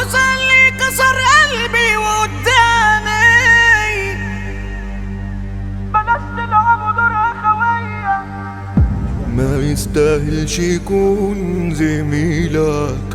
هتوصل لي كسر قلبي وقدامي بلاش تلعبوا دور اخويا ما يستاهلش يكون زميلك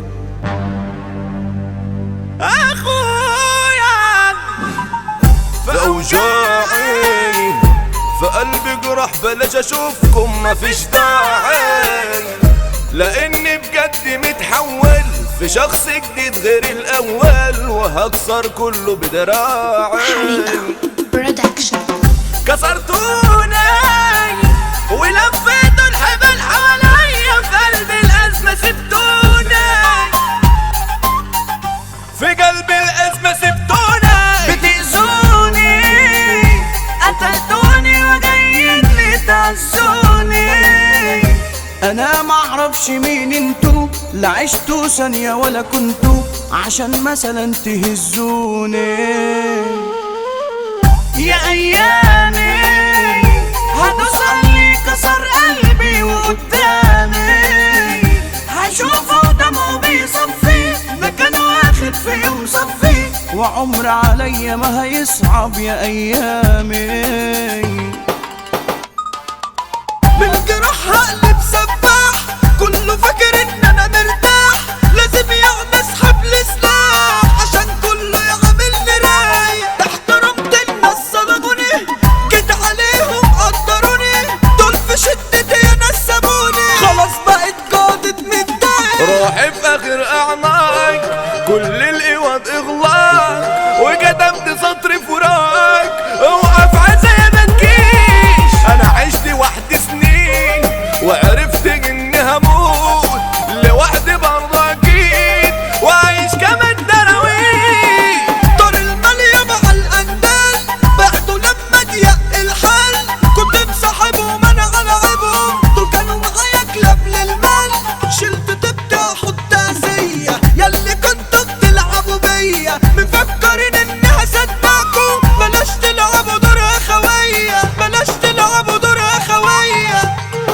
اخويا في اوجاعي في قلبي جرح بلاش اشوفكم مفيش داعي لاني بجد متحول في شخص جديد غير الاول وهكسر كله بدراعي حريقة برودكشن كسرتوني ولفيتوا الحبل حواليا في قلب الازمه سبتوني في قلب الازمه سبتونا بتأذوني قتلتوني وجايين لي تعزوني انا معرفش مين انتو لا عشتوا ثانية ولا كنتوا عشان مثلا تهزوني يا ايامي هتوصل لي كسر قلبي وقدامي هشوفه دمه بيصفي مكانه واخد في يوم صفي وعمر عليا ما هيصعب يا ايامي بالجراح هقلب سباح كله فاكر ان انا مرتاح لازم يقعد اسحب لي سلاح عشان كله يعاملني رايق احترمت الناس ظلموني جيت عليهم قدروني دول في شدتي انا سابوني خلاص بقت جادت متضايق روحي في اخر اعناق كل القواد اغلاق وكتبت سطر فراق اوقف عزايا ما تجيش انا عشت وحدي سنين وعرفت اني هموت لوحدي برضه اكيد وعايش كمان دراويش دار المالية مع الأندال بعدوا لما ضيق الحال كنت مصاحبهم أنا ألعبهم دول كانوا معايا كلاب للمال شلت طبت أحط أذية ياللي كنتوا بتلعبوا بيا مفكرين إني هصدقكوا بلاش تلعبوا دور أخويا بلاش تلعبوا دور أخويا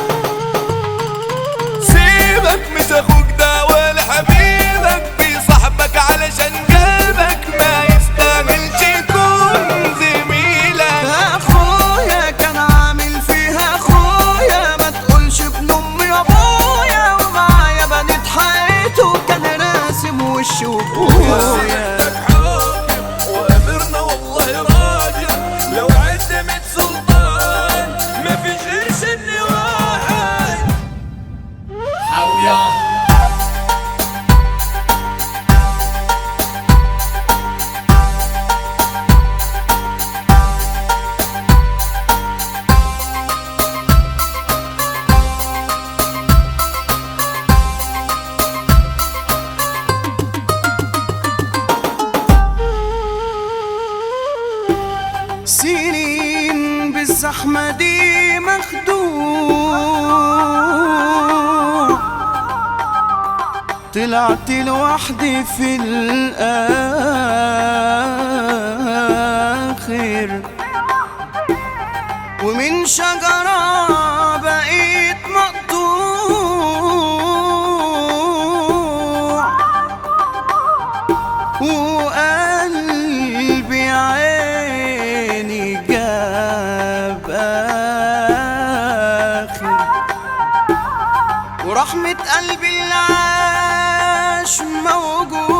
سيبك مش اخوك ده ولا حبيبك بيصاحبك علشان قلبك ما يستاهلش يكون زميلك اخويا كان عامل فيها اخويا ما تقولش ابن امي وابويا ومعايا بنت حياته كان راسم وش وابويا وامرنا والله راجل لو عدمت سلطان ما فيش غير سن واحد سنين بالزحمة دي مخدوع طلعت لوحدي في الآخر ومن شجرة بقيت مقطوع وقلبي عيني جاب آخر ورحمة قلبي اللي عاش موجود